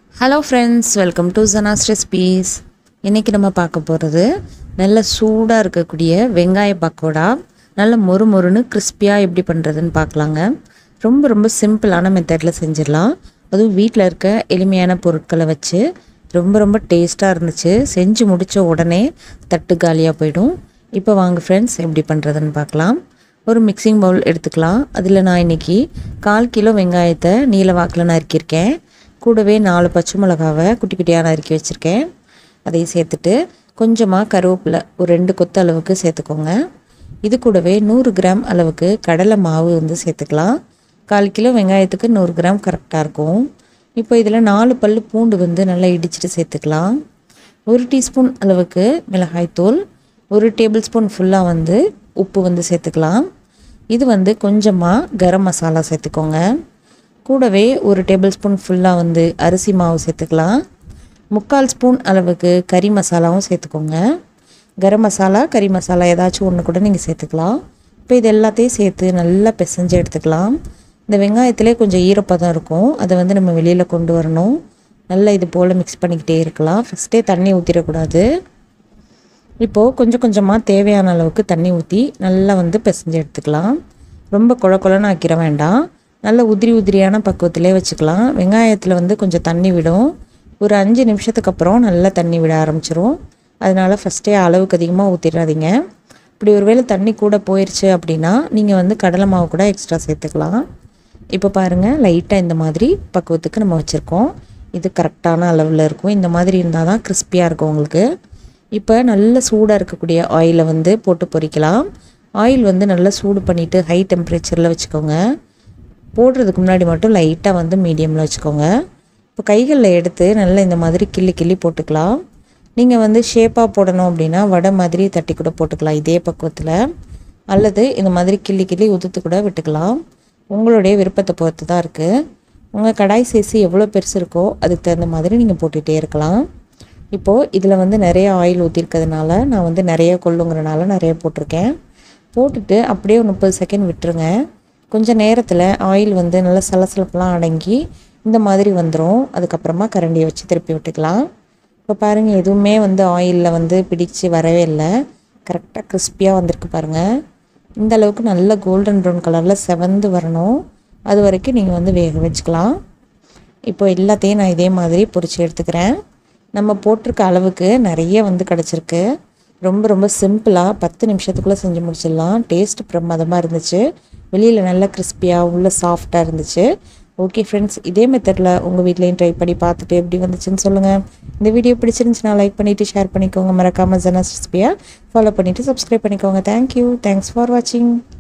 hello friends welcome to Jana's recipes இன்றைக்கி நம்ம பார்க்க போகிறது நல்ல சூடாக இருக்கக்கூடிய வெங்காய பக்கோடா நல்ல மொறு மொறுன்னு கிறிஸ்பியாக எப்படி பண்ணுறதுன்னு பார்க்கலாங்க ரொம்ப ரொம்ப சிம்பிளான மெத்தடில் செஞ்சிடலாம் அதுவும் வீட்டில் இருக்க எளிமையான பொருட்களை வச்சு ரொம்ப ரொம்ப டேஸ்ட்டாக இருந்துச்சு செஞ்சு முடித்த உடனே தட்டு காலியாக போயிடும் இப்போ வாங்க ஃப்ரெண்ட்ஸ் எப்படி பண்ணுறதுன்னு பார்க்கலாம் ஒரு மிக்சிங் பவுல் எடுத்துக்கலாம் அதில் நான் இன்றைக்கி கால் கிலோ வெங்காயத்தை நீல வாக்கில் நறுக்கியிருக்கேன் கூடவே நாலு பச்சை மிளகாவை குட்டி குட்டியாக நறுக்கி வச்சுருக்கேன் அதையும் சேர்த்துட்டு கொஞ்சமாக கருவேப்பிலை ஒரு ரெண்டு கொத்து அளவுக்கு சேர்த்துக்கோங்க இது கூடவே நூறு கிராம் அளவுக்கு கடலை மாவு வந்து சேர்த்துக்கலாம் கால் கிலோ வெங்காயத்துக்கு நூறு கிராம் கரெக்டாக இருக்கும் இப்போ இதில் நாலு பல் பூண்டு வந்து நல்லா இடிச்சிட்டு சேர்த்துக்கலாம் ஒரு டீஸ்பூன் அளவுக்கு மிளகாய்த்தூள் ஒரு டேபிள் ஸ்பூன் ஃபுல்லாக வந்து உப்பு வந்து சேர்த்துக்கலாம் இது வந்து கொஞ்சமாக கரம் மசாலா சேர்த்துக்கோங்க கூடவே ஒரு டேபிள் ஸ்பூன் ஃபுல்லாக வந்து அரிசி மாவு சேர்த்துக்கலாம் முக்கால் ஸ்பூன் அளவுக்கு கறி மசாலாவும் சேர்த்துக்கோங்க கரம் மசாலா கறி மசாலா ஏதாச்சும் ஒன்று கூட நீங்கள் சேர்த்துக்கலாம் இப்போ இது எல்லாத்தையும் சேர்த்து நல்லா பிசைஞ்சு எடுத்துக்கலாம் இந்த வெங்காயத்திலே கொஞ்சம் ஈரப்பதம் இருக்கும் அதை வந்து நம்ம வெளியில் கொண்டு வரணும் நல்லா இது போல் மிக்ஸ் பண்ணிக்கிட்டே இருக்கலாம் ஃபஸ்ட்டே தண்ணி ஊற்றிடக்கூடாது இப்போது கொஞ்சம் கொஞ்சமாக தேவையான அளவுக்கு தண்ணி ஊற்றி நல்லா வந்து பிசைஞ்சு எடுத்துக்கலாம் ரொம்ப குழ குழன்னு ஆக்கிட வேண்டாம் நல்ல உதிரி உதிரியான பக்குவத்திலே வச்சுக்கலாம் வெங்காயத்தில் வந்து கொஞ்சம் தண்ணி விடும் ஒரு அஞ்சு நிமிஷத்துக்கு அப்புறம் நல்லா தண்ணி விட ஆரம்பிச்சிரும் அதனால் ஃபஸ்ட்டே அளவுக்கு அதிகமாக ஊற்றிடாதீங்க இப்படி ஒருவேளை தண்ணி கூட போயிடுச்சு அப்படின்னா நீங்கள் வந்து கடலை மாவு கூட எக்ஸ்ட்ரா சேர்த்துக்கலாம் இப்போ பாருங்கள் லைட்டாக இந்த மாதிரி பக்குவத்துக்கு நம்ம வச்சுருக்கோம் இது கரெக்டான அளவில் இருக்கும் இந்த மாதிரி இருந்தால் தான் கிறிஸ்பியாக இருக்கும் உங்களுக்கு இப்போ நல்ல சூடாக இருக்கக்கூடிய ஆயிலை வந்து போட்டு பொரிக்கலாம் ஆயில் வந்து நல்லா சூடு பண்ணிவிட்டு ஹை டெம்பரேச்சரில் வச்சுக்கோங்க போடுறதுக்கு முன்னாடி மட்டும் லைட்டாக வந்து மீடியமில் வச்சுக்கோங்க இப்போ கைகளில் எடுத்து நல்லா இந்த மாதிரி கிள்ளி கிள்ளி போட்டுக்கலாம் நீங்கள் வந்து ஷேப்பாக போடணும் அப்படின்னா வடை மாதிரி தட்டி கூட போட்டுக்கலாம் இதே பக்குவத்தில் அல்லது இந்த மாதிரி கிள்ளி கிள்ளி உதுத்து கூட விட்டுக்கலாம் உங்களுடைய விருப்பத்தை பொறுத்து தான் இருக்குது உங்கள் கடாய் சைஸு எவ்வளோ பெருசு இருக்கோ அதுக்கு தகுந்த மாதிரி நீங்கள் போட்டுகிட்டே இருக்கலாம் இப்போது இதில் வந்து நிறைய ஆயில் ஊற்றிருக்கிறதுனால நான் வந்து நிறைய கொள்ளுங்கிறனால நிறைய போட்டிருக்கேன் போட்டுட்டு அப்படியே ஒரு முப்பது செகண்ட் விட்டுருங்க கொஞ்சம் நேரத்தில் ஆயில் வந்து நல்லா சலசலப்பெல்லாம் அடங்கி இந்த மாதிரி வந்துடும் அதுக்கப்புறமா கரண்டியை வச்சு திருப்பி விட்டுக்கலாம் இப்போ பாருங்கள் எதுவுமே வந்து ஆயிலில் வந்து பிடிச்சு வரவே இல்லை கரெக்டாக கிறிஸ்பியாக வந்திருக்கு பாருங்கள் இந்த அளவுக்கு நல்ல கோல்டன் ப்ரௌன் கலரில் செவந்து வரணும் அது வரைக்கும் நீங்கள் வந்து வேக வச்சுக்கலாம் இப்போ எல்லாத்தையும் நான் இதே மாதிரி பொரிச்சு எடுத்துக்கிறேன் நம்ம போட்டிருக்க அளவுக்கு நிறைய வந்து கிடச்சிருக்கு ரொம்ப ரொம்ப சிம்பிளாக பத்து நிமிஷத்துக்குள்ளே செஞ்சு முடிச்சிடலாம் டேஸ்ட் பிரமாதமாக இருந்துச்சு வெளியில் நல்லா கிறிஸ்பியாக உள்ள சாஃப்டாக இருந்துச்சு ஓகே ஃப்ரெண்ட்ஸ் இதே மெத்தடில் உங்கள் வீட்லேயும் ட்ரை பண்ணி பார்த்துட்டு எப்படி வந்துச்சுன்னு சொல்லுங்கள் இந்த வீடியோ பிடிச்சிருந்துச்சுன்னா லைக் பண்ணிவிட்டு ஷேர் பண்ணிக்கோங்க மறக்காமல் ஜனஸ் ரெசிபியாக ஃபாலோ பண்ணிவிட்டு சப்ஸ்கிரைப் பண்ணிக்கோங்க தேங்க்யூ தேங்க்ஸ் ஃபார் வாட்சிங்